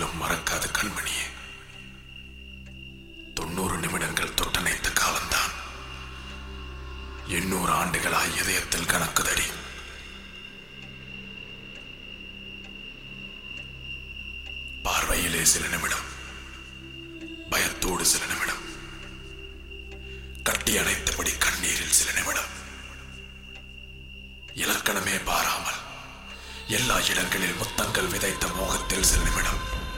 வாழ்க்கையிலும் மறக்காத கண்மணியே தொண்ணூறு நிமிடங்கள் தொட்டணைத்த காலம்தான் எண்ணூறு ஆண்டுகளாய் இதயத்தில் கணக்குதடி பார்வையிலே சில நிமிடம் பயத்தோடு சில நிமிடம் கட்டி அணைத்தபடி கண்ணீரில் சில நிமிடம் இலக்கணமே பாராமல் எல்லா இடங்களில் முத்தங்கள் விதைத்த மோகத்தில் சில நிமிடம்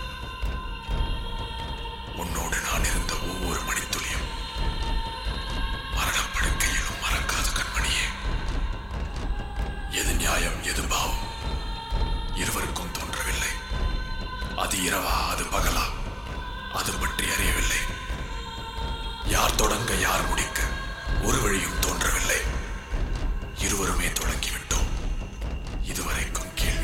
உன்னோடு நான் இருந்த ஒவ்வொரு மணித்துளியும் மரணப்படுக்கையிலும் மறக்காத கண்மணியே எது நியாயம் எது பாவம் இருவருக்கும் தோன்றவில்லை அது இரவா அது பகலா அது பற்றி அறியவில்லை யார் தொடங்க யார் முடிக்க ஒரு வழியும் தோன்றவில்லை இருவருமே தொடங்கிவிட்டோம் இதுவரைக்கும் கேள்வி